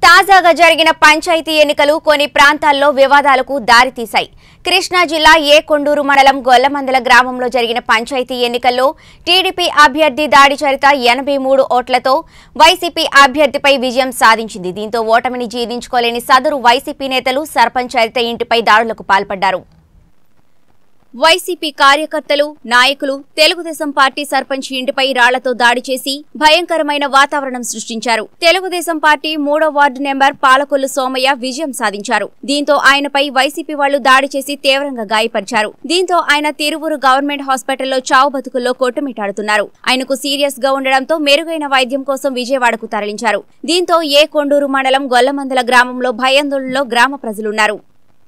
తాజాగా జరిగిన పంచాయతీ ఎన్నికలు కొన్ని ప్రాంతాల్లో వివాదాలకు దారితీశాయి కృష్ణా జిల్లా ఏ కొండూరు మండలం గొల్లమందల గ్రామంలో జరిగిన పంచాయతీ ఎన్నికల్లో టీడీపీ అభ్యర్థి దాడి చరిత ఎనభై మూడు ఓట్లతో వైసీపీ అభ్యర్థిపై విజయం సాధించింది దీంతో ఓటమిని జీర్ణించుకోలేని సదరు వైసీపీ నేతలు సర్పంచ్ చరిత ఇంటిపై దాడులకు పాల్పడ్డారు వైసీపీ కార్యకర్తలు నాయకులు తెలుగుదేశం పార్టీ సర్పంచ్ ఇంటిపై రాళ్లతో దాడి చేసి భయంకరమైన వాతావరణం సృష్టించారు తెలుగుదేశం పార్టీ మూడో వార్డు నెంబర్ పాలకొల్లు సోమయ్య విజయం సాధించారు దీంతో ఆయనపై వైసీపీ వాళ్లు దాడి చేసి తీవ్రంగా గాయపరిచారు దీంతో ఆయన తిరువురు గవర్నమెంట్ హాస్పిటల్లో చావు బతుకుల్లో కొట్టుమిట్టాడుతున్నారు ఆయనకు సీరియస్ గా ఉండడంతో మెరుగైన వైద్యం కోసం విజయవాడకు తరలించారు దీంతో ఏ కొండూరు మండలం గొల్లమందల గ్రామంలో భయాందోళనలో గ్రామ ప్రజలున్నారు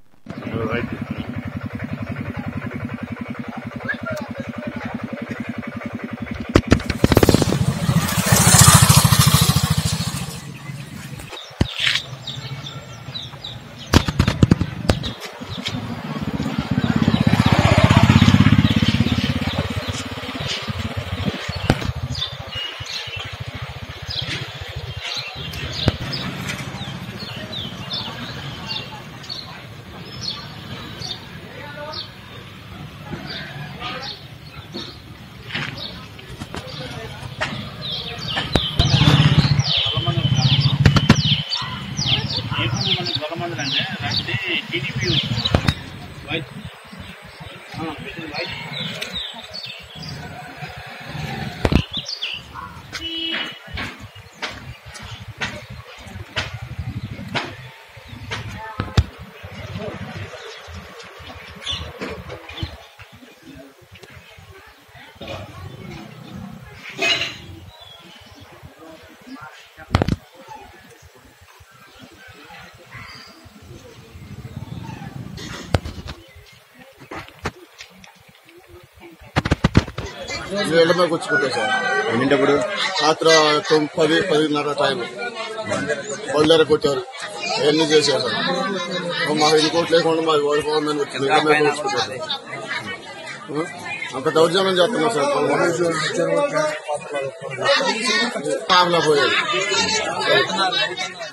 ఏపీ మనకి గొల్లమందలు అంటే రాస్తే టీడీపీ వైస్ ఆ, వైస్ నీళ్ళ మీద కూర్చుకుంటాం సార్ ఎన్నింటప్పుడు రాత్రి తొమ్మిది పది పదిన్నర టైం బయలుదేరి కొట్టారు ఎన్ని చేశారు సార్ మాకు ఎన్ని కోట్లు లేకుండా మాది ఓడిపోవాలని వచ్చింది నీళ్ళ మీద కూర్చుకుంటారు సార్ ఆ? అంత దౌర్జన్యం చేస్తున్నాం సార్ ఆమెలా పోయాడు